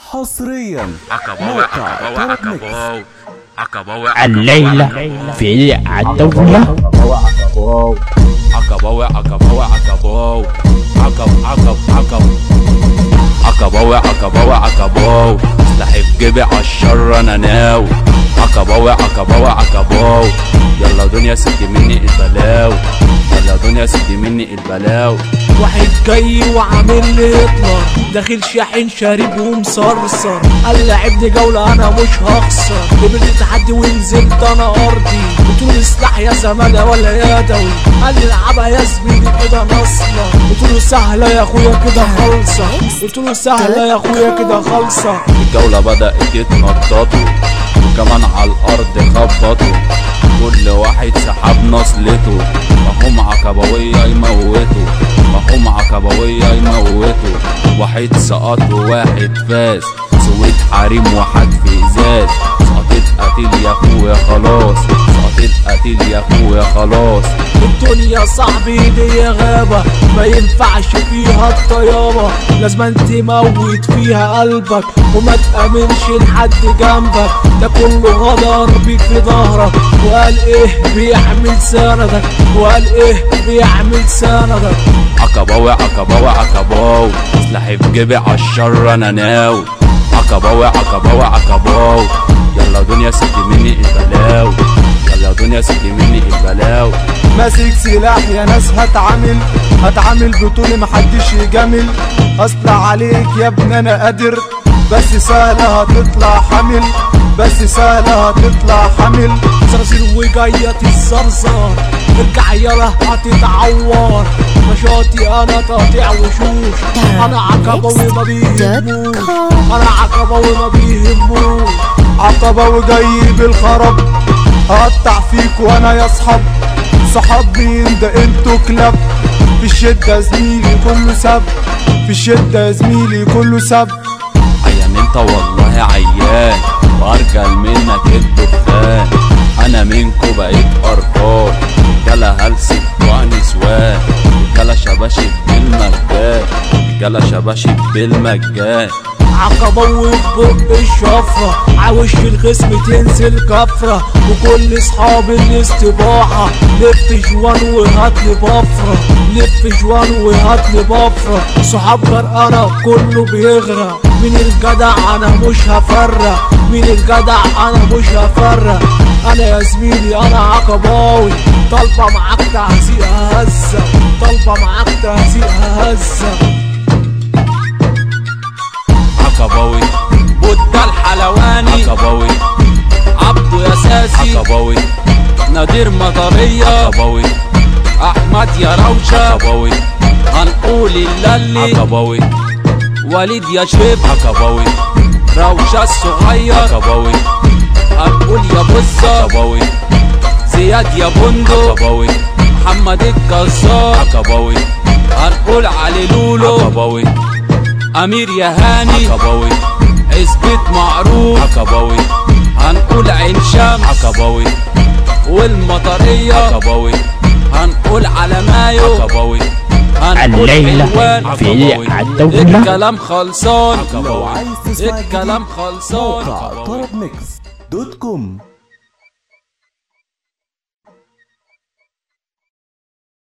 حصريا عكبوي موقع عكبوي طرب ميكس عكبوي عكبوي الليلة في الدولة عكبوي عكبوي عكبوي عكب عكب عكب عكبوي عكبوي عكبوي سلاحي في جيبي عالشر انا ناوي عكبوي عكبوي عكبوي يلا دنيا سدي مني البلاوي يلا دنيا سدي مني البلاوي واحد جاي وعامل لي يطلع داخل شاحن شارب ومصرصر قال لعبني جولة انا مش هخسر قبلت التحدي ونزلت انا ارضي قلت له سلاح يا زمالة ولا يدوي قال لي العبها يا زميلي كده نصلة قلت له سهلة يا اخويا كده خالصة قلت له سهلة يا اخويا كده خالصة الجولة بدأت يتنططوا وكمان على الأرض خبطوا كل واحد سحب نصلته مفهوم عكبوية يموتوا مفهوم عكبوية يموتوا واحد سقط وواحد فاز سويت حريم واحد في إزاز سقطت قتيل يا أخويا خلاص سقطت قتيل يا أخويا خلاص الدنيا صاحبي دي غابة ما ينفعش فيها الطيابة لازم تموت فيها قلبك وما تأمنش لحد جنبك ده كله غدر بيك في ظهرك وقال ايه بيعمل سندك وقال ايه بيعمل سندك عكباوي عكباوي عكباوي سلاحي في جيبي عالشر انا ناوي عكباوي عكباوي عكباوي يلا دنيا سدي مني البلاوي يلا دنيا سدي مني البلاوي ماسك سلاح يا ناس هتعامل هتعامل بطولي محدش يجامل اصلع عليك يا ابني انا قادر بس سهلة هتطلع حامل بس سهلة هتطلع حامل صراصير وجاية الصرصار ارجع يلا هتتعور نشاطي انا تقطيع وشوش انا عكبوي ما بيهموش انا عكبوي ما بيهموش عقبة وجاي بالخرب هقطع فيك وانا يا اصحاب صحاب مين ده انتوا كلاب في الشدة زميلي كله سب في الشدة يا زميلي كله سب عيان انت والله عيان وارجل منك الدخان انا منكو بقيت قرفان رجالة هلسك ونسوان رجالة شباشب بالمجان رجالة شباشب بالمجان عقبوي في بق الشفرة عاوش الخصم تنزل كفرة وكل صحاب الاستباحة لف جوان وهات لي بفرة لف جوان وهات لي بفرة صحاب غرقانة كله بيغرق مين الجدع انا مش هفرق مين الجدع انا مش هفرق انا يا زميلي انا عقباوي طالبة معاك تعزيق هزة طالبة معاك تعزيق هزة عكباوي بودة الحلواني عكباوي عبده يا ساسي عكباوي نادر مطرية عكباوي احمد يا روشة عكباوي هنقول اللي عكباوي وليد يا شيب عكباوي روشة الصغير عكباوي هنقول يا بصة عكباوي زياد يا بندق عكباوي محمد الجزار عكباوي هنقول علي لولو عكباوي امير يا هاني عكباوي عزبة معروف عكباوي هنقول عين شمس عكباوي والمطرية عكباوي هنقول على مايو عكباوي هنقول الليلة حلوان في الدولة الكلام خلصان لو عايز تسمع الكلام الجديد، خلصان موقع طرب ميكس دوت كوم